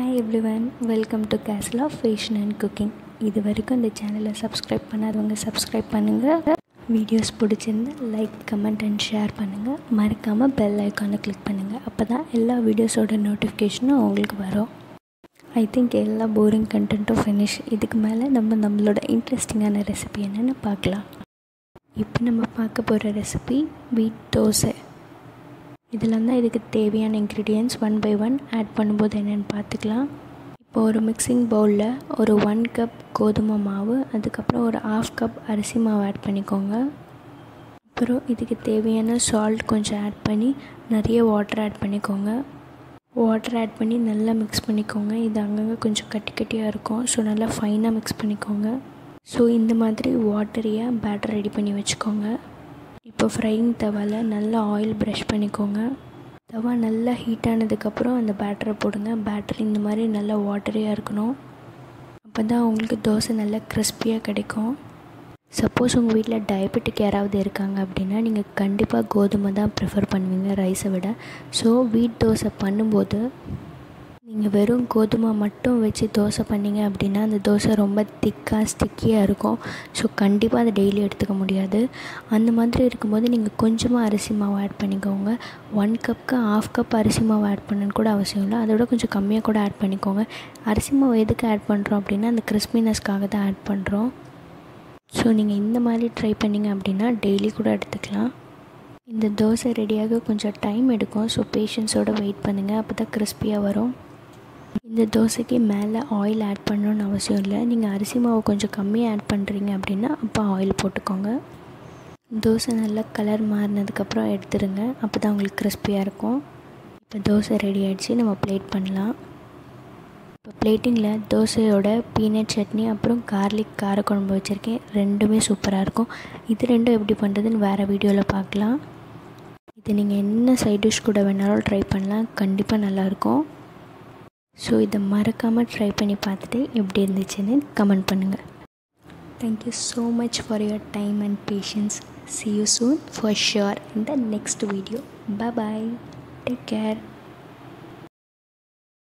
hi everyone welcome to castle of fashion and cooking இது வரைக்கும் இந்த சேனலை சப்ஸ்கிரைப் பண்ணாதவங்க சப்ஸ்கிரைப் பண்ணுங்கள் வீடியோஸ் பிடிச்சிருந்தா லைக் கமெண்ட் அண்ட் ஷேர் பண்ணுங்கள் மறக்காமல் பெல் ஐக்கானை கிளிக் பண்ணுங்கள் அப்போ தான் எல்லா வீடியோஸோட நோட்டிஃபிகேஷனும் உங்களுக்கு வரும் ஐ திங்க் எல்லா போரிங் கண்டென்ட்டும் ஃபினிஷ் இதுக்கு மேலே நம்ம நம்மளோட இன்ட்ரெஸ்டிங்கான ரெசிபி என்னென்னு பார்க்கலாம் இப்போ நம்ம பார்க்க போகிற ரெசிபி வீட் தோசை இதெல்லாம் தான் இதுக்கு தேவையான ingredients one by one add பண்ணும்போது என்னென்னு பார்த்துக்கலாம் இப்போ ஒரு மிக்சிங் பவுலில் ஒரு ஒன் கப் கோதுமை மாவு அதுக்கப்புறம் ஒரு ஆஃப் கப் அரிசி மாவு ஆட் பண்ணிக்கோங்க அப்புறம் இதுக்கு தேவையான சால்ட் கொஞ்சம் ஆட் பண்ணி நிறைய வாட்டர் ஆட் பண்ணிக்கோங்க வாட்டர் ஆட் பண்ணி நல்லா மிக்ஸ் பண்ணிக்கோங்க இது அங்கங்கே கொஞ்சம் கட்டி கட்டியாக இருக்கும் ஸோ நல்லா ஃபைனாக மிக்ஸ் பண்ணிக்கோங்க ஸோ இந்த மாதிரி வாட்டரியாக பேட்டர் ரெடி பண்ணி வச்சுக்கோங்க இப்போ ஃப்ரையிங் தவாவில் நல்லா ஆயில் ப்ரஷ் பண்ணிக்கோங்க தவா நல்லா ஹீட் ஆனதுக்கப்புறம் அந்த பேட்டரை போடுங்க பேட்டர் இந்த மாதிரி நல்லா வாட்டரியாக இருக்கணும் அப்போ தான் உங்களுக்கு தோசை நல்லா கிறிஸ்பியாக கிடைக்கும் சப்போஸ் உங்கள் வீட்டில் டயபெட்டிக் யாராவது இருக்காங்க அப்படின்னா நீங்கள் கண்டிப்பாக கோதுமை தான் ப்ரிஃபர் பண்ணுவீங்க ரைஸை விட ஸோ வீட் தோசை பண்ணும்போது நீங்கள் வெறும் கோதுமை மட்டும் வச்சு தோசை பண்ணிங்க அப்படின்னா அந்த தோசை ரொம்ப திக்காக ஸ்டிக்கியாக இருக்கும் ஸோ கண்டிப்பாக அதை டெய்லி எடுத்துக்க முடியாது அந்த மாதிரி இருக்கும்போது நீங்கள் கொஞ்சமாக அரிசி மாவு ஆட் பண்ணிக்கோங்க ஒன் கப்புக்கு ஆஃப் கப் அரிசி மாவு ஆட் பண்ணணுன்னு கூட அவசியம் இல்லை அதோட கொஞ்சம் கம்மியாக கூட ஆட் பண்ணிக்கோங்க அரிசி மாவு எதுக்கு ஆட் பண்ணுறோம் அப்படின்னா அந்த கிறிஸ்பினஸ்க்காக தான் ஆட் பண்ணுறோம் ஸோ நீங்கள் இந்த மாதிரி ட்ரை பண்ணிங்க அப்படின்னா டெய்லி கூட எடுத்துக்கலாம் இந்த தோசை ரெடியாக கொஞ்சம் டைம் எடுக்கும் ஸோ பேஷன்ஸோடு வெயிட் பண்ணுங்கள் அப்போ தான் கிறிஸ்பியாக வரும் இந்த தோசைக்கு மேலே ஆயில் ஆட் பண்ணணுன்னு அவசியம் இல்லை நீங்கள் அரிசி மாவு கொஞ்சம் கம்மியாக ஆட் பண்ணுறீங்க அப்படின்னா அப்போ ஆயில் போட்டுக்கோங்க தோசை நல்லா கலர் மாறினதுக்கப்புறம் எடுத்துருங்க அப்போ தான் உங்களுக்கு கிறிஸ்பியாக இருக்கும் இப்போ தோசை ரெடி ஆகிடுச்சு நம்ம பிளேட் பண்ணலாம் இப்போ பிளேட்டிங்கில் தோசையோட பீனட் சட்னி அப்புறம் கார்லிக் காரக்குழம்பு வச்சுருக்கேன் ரெண்டுமே சூப்பராக இருக்கும் இது ரெண்டும் எப்படி பண்ணுறதுன்னு வேறு வீடியோவில் பார்க்கலாம் இது நீங்கள் என்ன சைட் டிஷ் கூட வேணாலும் ட்ரை பண்ணலாம் கண்டிப்பாக நல்லாயிருக்கும் ஸோ இதை மறக்காமல் ட்ரை பண்ணி பார்த்துட்டு எப்படி இருந்துச்சுன்னு கமெண்ட் பண்ணுங்கள் thank you so much for your time and patience see you soon for sure in the next video bye take care